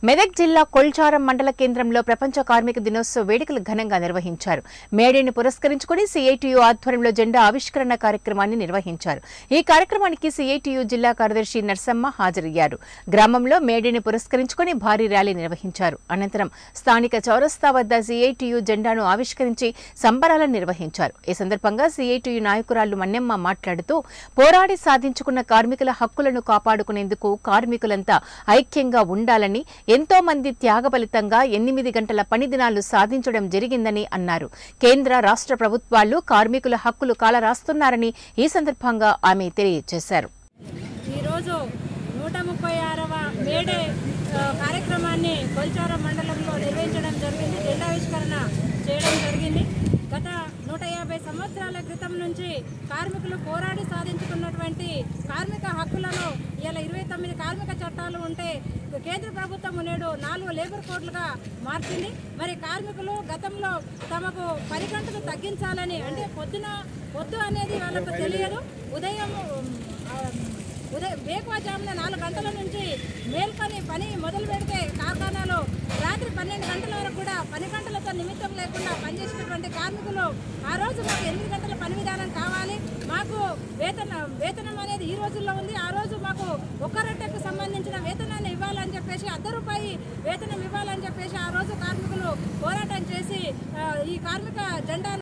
మెదక్ జిల్లా కొల్చారం మండల కేంద్రంలో ప్రపంచ కార్మిక దినోత్సవ వేడుకలు ఘనంగా నిర్వహించారు మేడేని పురస్కరించుకుని సిఐటియు ఆధ్వర్యంలో జెండా ఆవిష్కరణ కార్యక్రమాన్ని నిర్వహించారు ఈ కార్యక్రమానికి సిఐటియు జిల్లా కార్యదర్శి నర్సమ్మ హాజరయ్యారు గ్రామంలో మేడేని పురస్కరించుకుని భారీ ర్యాలీ నిర్వహించారు అనంతరం స్థానిక చౌరస్తా వద్ద సిఐటియు జెండాను ఆవిష్కరించి సంబరాలను నిర్వహించారు ఈ సందర్భంగా సిఐటియు నాయకురాలు మన్నెమ్మ మాట్లాడుతూ పోరాడి సాధించుకున్న కార్మికుల హక్కులను కాపాడుకునేందుకు కార్మికులంతా ఐక్యంగా ఉండాలని ఎంతో మంది త్యాగ ఫలితంగా ఎనిమిది గంటల పని దినాలు సాధించడం జరిగిందని అన్నారు కేంద్ర రాష్ట్ర ప్రభుత్వాలు కార్మికుల హక్కులు కాలరాస్తున్నారని ఈ సందర్భంగా ఆమె తెలియజేశారు ఈరోజు నూట ముప్పై ఆరవ మేడే ఆ, కార్యక్రమాన్ని కొల్చారం మండలంలో నిర్వహించడం జరిగింది జెండావిష్కరణ చేయడం జరిగింది గత నూట యాభై సంవత్సరాల క్రితం నుంచి కార్మికులు పోరాడి సాధించుకున్నటువంటి కార్మిక హక్కులను ఇలా ఇరవై తొమ్మిది కార్మిక చట్టాలు ఉంటే కేంద్ర ప్రభుత్వం నేడు నాలుగు లేబర్ కోడ్లుగా మార్చింది మరి కార్మికులు గతంలో తమకు పని గంటలు తగ్గించాలని అంటే పొద్దున పొద్దు అనేది వాళ్ళకు తెలియదు ఉదయం ఆ, ఉదయం వేకువజామున నాలుగు గంటల నుంచి మేల్కొని పని మొదలు పెడితే కార్ఖానాలో రాత్రి పన్నెండు గంటల వరకు కూడా పని గంటలతో నిమిత్తం లేకుండా పనిచేసినటువంటి కార్మికులు ఆ రోజు మాకు ఎనిమిది గంటల పని విధానం కావాలి మాకు వేతన వేతనం అనేది ఈ రోజుల్లో ఉంది ఆ రోజు మాకు ఒక్క రొట్టెకు సంబంధించిన వేతనాన్ని ఇవ్వాలని చెప్పేసి అర్ధ రూపాయి వేతనం ఇవ్వాలని చెప్పేసి ఆ రోజు కార్మికులు పోరాటం చేసి ఆ, ఈ కార్మిక జెండా